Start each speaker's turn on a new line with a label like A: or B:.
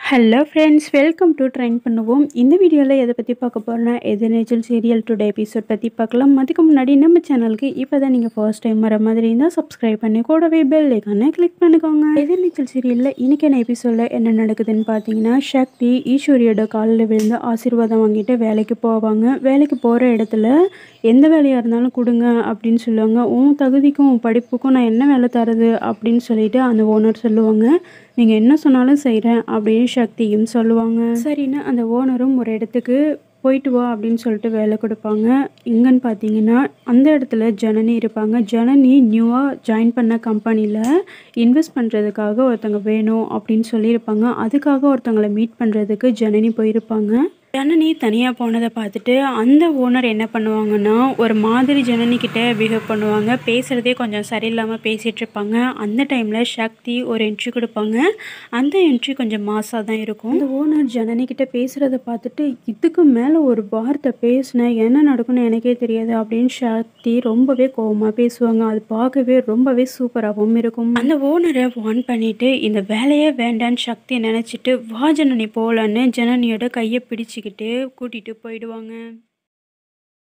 A: hello friends welcome to train பண்ணுவோம் இந்த வீடியோவில் எதை பற்றி பார்க்க போகிறோன்னா எதிர்நீச்சல் சீரியல் டுடே எபிசோட் பற்றி பார்க்கலாம் அதுக்கு முன்னாடி நம்ம சேனலுக்கு இப்போ தான் நீங்கள் ஃபர்ஸ்ட் டைம் வர மாதிரி இருந்தால் சப்ஸ்கிரைப் பண்ணி கூடவே பெல் ஐக்கானை கிளிக் பண்ணிக்கோங்க எதிர்நீச்சல் சீரியலில் இன்றைக்கான எபிசோடில் என்ன நடக்குதுன்னு பார்த்தீங்கன்னா சக்தி ஈஸ்வரியோட காலில் விழுந்து ஆசீர்வாதம் வாங்கிட்டு வேலைக்கு போவாங்க வேலைக்கு போகிற இடத்துல எந்த வேலையாக இருந்தாலும் கொடுங்க அப்படின்னு சொல்லுவாங்க உன் தகுதிக்கும் உன் படிப்புக்கும் நான் என்ன வேலை தரது அப்படின்னு சொல்லிட்டு அந்த ஓனர் சொல்லுவாங்க நீங்கள் என்ன சொன்னாலும் செய்கிறேன் அப்படின்னு சக்தியும் சொல்லுவாங்க சரின்னு அந்த ஓனரும் ஒரு இடத்துக்கு போயிட்டு வா அப்படின்னு சொல்லிட்டு வேலை கொடுப்பாங்க எங்கன்னு பார்த்தீங்கன்னா அந்த இடத்துல ஜனனி இருப்பாங்க ஜனனி நியூவாக ஜாயின் பண்ண கம்பெனியில் இன்வெஸ்ட் பண்ணுறதுக்காக ஒருத்தங்க வேணும் அப்படின்னு சொல்லியிருப்பாங்க அதுக்காக ஒருத்தங்களை மீட் பண்ணுறதுக்கு ஜனனி போயிருப்பாங்க ஜனனி தனியாக போனதை பார்த்துட்டு அந்த ஓனர் என்ன பண்ணுவாங்கன்னா ஒரு மாதிரி ஜனனி கிட்ட பிஹேவ் பண்ணுவாங்க பேசுகிறதே கொஞ்சம் சரியில்லாமல் பேசிகிட்டு இருப்பாங்க அந்த டைமில் சக்தி ஒரு என்ட்ரி கொடுப்பாங்க அந்த என்ட்ரி கொஞ்சம் மாசாக தான் இருக்கும் அந்த ஓனர் ஜனனி கிட்ட பேசுகிறத பார்த்துட்டு இதுக்கு மேலே ஒரு வார்த்தை பேசினேன் என்ன நடக்கும்னு எனக்கே தெரியாது அப்படின்னு சக்தி ரொம்பவே கோவமாக பேசுவாங்க அது பார்க்கவே ரொம்பவே சூப்பராகவும் இருக்கும் அந்த ஓனரை வான் பண்ணிட்டு இந்த வேலையே வேண்டான்னு சக்தி நினச்சிட்டு வா ஜனனி போகலான்னு ஜனனியோட கையை பிடிச்சிக்கிட்டு கூட்டிகிட்டு போயிடுவாங்க